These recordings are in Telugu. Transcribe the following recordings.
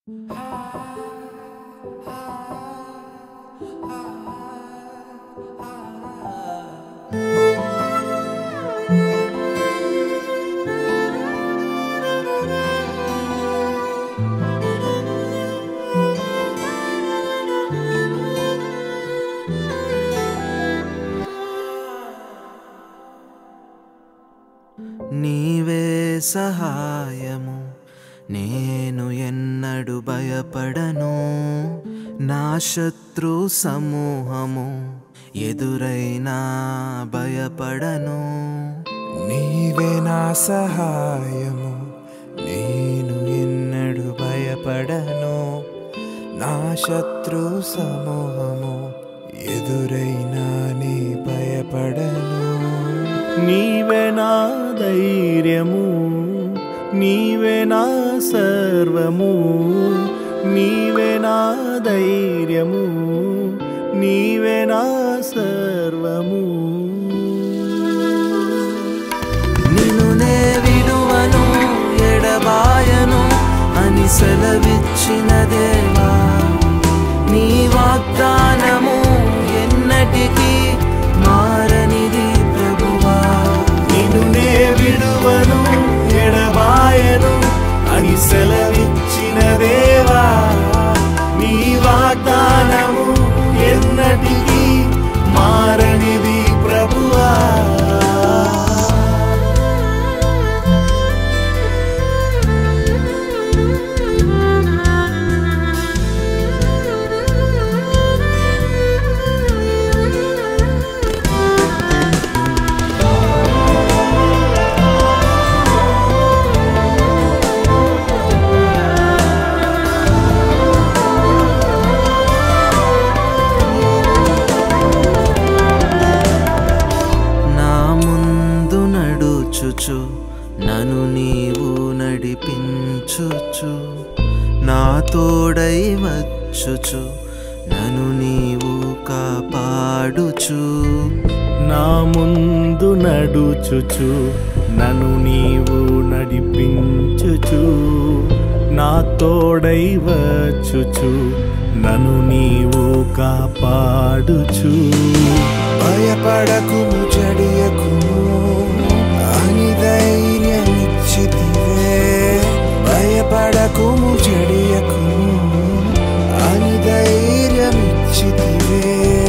నీవే సహాయము నేను ఎన్నడు భయపడను నా శత్రు సమూహము ఎదురైనా భయపడను నీవే నా సహాయము నేను ఎన్నడు భయపడను నా శత్రు సమూహము ఎదురైనా నీ భయపడను నీవే నా ధైర్యము నీవే నా సర్వము నీవే నా ధైర్యము నీవే నా సర్వము నిన్ను నే విడువను ఎడబాయను అని సెలవిచ్చిన దేవా నీ వాగ్దానము ఎన్నటికీ మారనిది ప్రభువా నిన్ను నే విడువను ఎడబాయను అని సెలవిచ్చిన దేవా నీ వాగ్దానము ఎన్నటికీ మారనిది ప్రభువా నా ముందు నడుచుచు నన్ను నీవు నడిపించుచు నా తోడై వచ్చుచు నన్ను నీవు కాపాడుచు నా ముందు నడుచుచు నన్ను నీవు నడిపించుచు నా తోడై వచ్చుచు నన్ను నీవు కాపాడుచు భయపడకుము జడియకుము అని ధైర్యమిచ్చితివే భయపడకుము జడియకుము అని ధైర్యమిచ్చితివే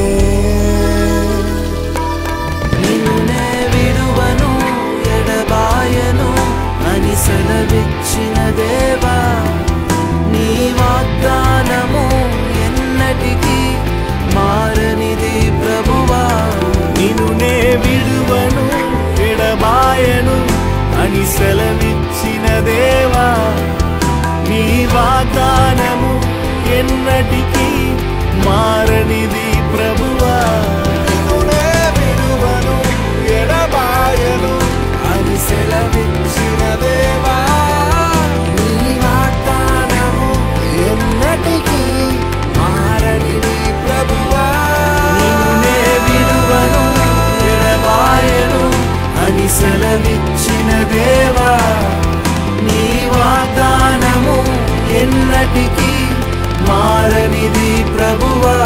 నిన్ను నే విడువను ఎడబాయను అని సెలవిచ్చిన దేవా నీ వాగ్దానము ఎన్నటికీ మారనిది ప్రభువా నిన్ను నే విడువను ఎడబాయను అని సెలవిచ్చిన దేవా నీ వాగ్దానము ఎన్నటికీ మారనిది ప్రభువా నిన్నునే విడువను ఎడబాయను అని సెలవిచ్చిన దేవా నీ వాగ్దానము ఎన్నటికీ మారనిది ప్రభువా నిన్నే విడువను ఎడబాయను అని సెలవిచ్చిన దేవా నీ వాగ్దానము ఎన్నటికీ మారనిది ప్రభువా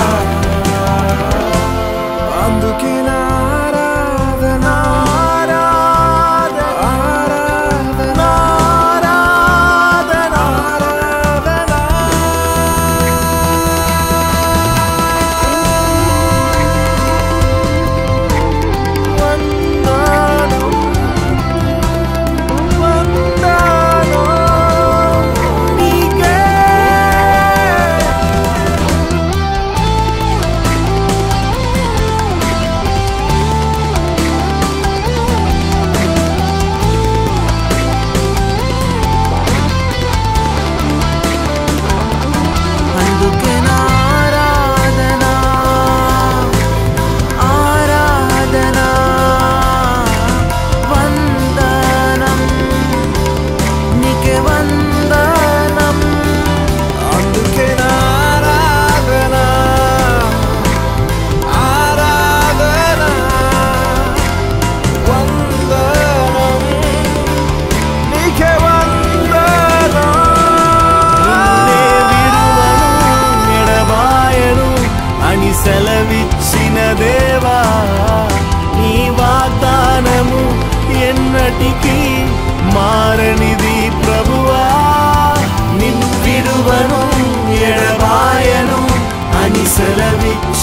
అందుకే నా ఆరాధన ఆరాధన ఆరాధన ఆరాధన ఆరాధన వందనం వందనం నీకే ఎప్పటికీ మారనిది ప్రభువా నిన్ను విడువను ఎడబాయను అని సెలవిచ్చిన